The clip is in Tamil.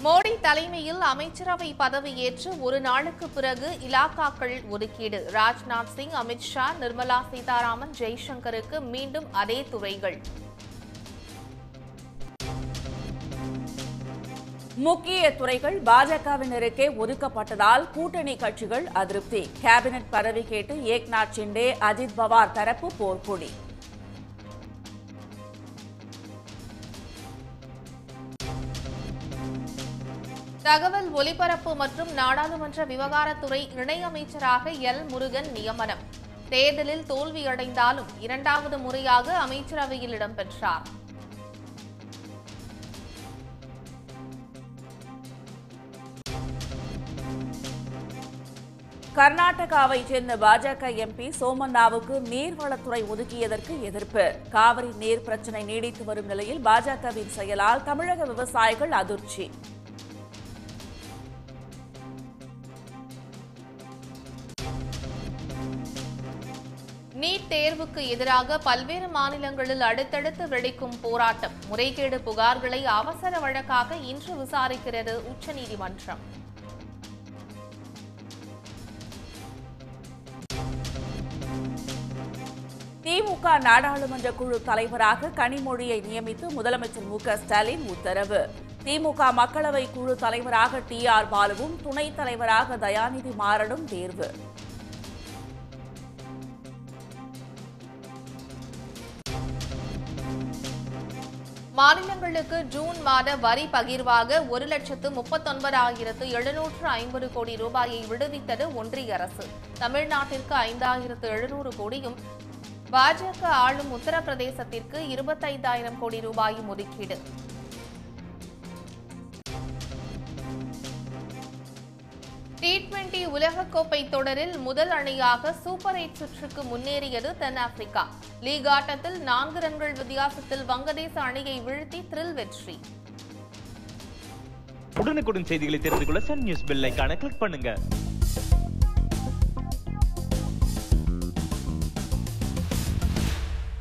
மோடி தலைமையில் அமைச்சரவை பதவியேற்று ஒரு நாளுக்கு பிறகு இலாக்காக்கள் ஒதுக்கீடு ராஜ்நாத் சிங் அமித்ஷா நிர்மலா சீதாராமன் ஜெய்சங்கருக்கு மீண்டும் அதே துறைகள் முக்கிய துறைகள் பாஜகவினருக்கே ஒதுக்கப்பட்டதால் கூட்டணி கட்சிகள் அதிருப்தி கேபினெட் பதவி கேட்டு ஏக்நாத் ஷிண்டே அஜித் பவார் தரப்பு போர்க்கொடி தகவல் ஒலிபரப்பு மற்றும் நாடாளுமன்ற விவகாரத்துறை இணையமைச்சராக எல் முருகன் நியமனம் தேர்தலில் தோல்வியடைந்தாலும் இரண்டாவது முறையாக அமைச்சரவையில் இடம்பெற்றார் கர்நாடகாவைச் சேர்ந்த பாஜக எம்பி சோமண்ணாவுக்கு நீர்வளத்துறை ஒதுக்கியதற்கு எதிர்ப்பு காவிரி நீர் பிரச்சினை நீடித்து வரும் நிலையில் பாஜகவின் செயலால் தமிழக விவசாயிகள் அதிர்ச்சி நீட் தேர்வுக்கு எதிராக பல்வேறு மாநிலங்களில் அடுத்தடுத்து வெடிக்கும் போராட்டம் முறைகேடு புகார்களை அவசர வழக்காக இன்று விசாரிக்கிறது உச்சநீதிமன்றம் திமுக நாடாளுமன்ற குழு தலைவராக கனிமொழியை நியமித்து முதலமைச்சர் மு க ஸ்டாலின் உத்தரவு திமுக மக்களவை குழு தலைவராக டி ஆர் பாலுவும் துணைத் தலைவராக தயாநிதி மாறனும் தேர்வு மாநிலங்களுக்கு ஜூன் மாத வரி பகிர்வாக ஒரு லட்சத்து முப்பத்தொன்பதாயிரத்து எழுநூற்று ஐம்பது கோடி ரூபாயை விடுவித்தது ஒன்றிய அரசு தமிழ்நாட்டிற்கு ஐந்தாயிரத்து எழுநூறு கோடியும் பாஜக ஆளும் உத்தரப்பிரதேசத்திற்கு இருபத்தைந்தாயிரம் கோடி ரூபாயும் ஒதுக்கீடு டி டுவெண்டி உலகக்கோப்பை தொடரில் முதல் அணியாக சூப்பர் எயிட் சுற்றுக்கு முன்னேறியது தென்னாப்பிரிக்கா லீக் ஆட்டத்தில் நான்கு ரன்கள் வித்தியாசத்தில் வங்கதேச அணியை வீழ்த்தி த்ரில் வெற்றி உடனுக்குடன் செய்திகளை தெரிந்து கொள்ள சன் நியூஸ் பெல் ஐகானை கிளிக் பண்ணுங்க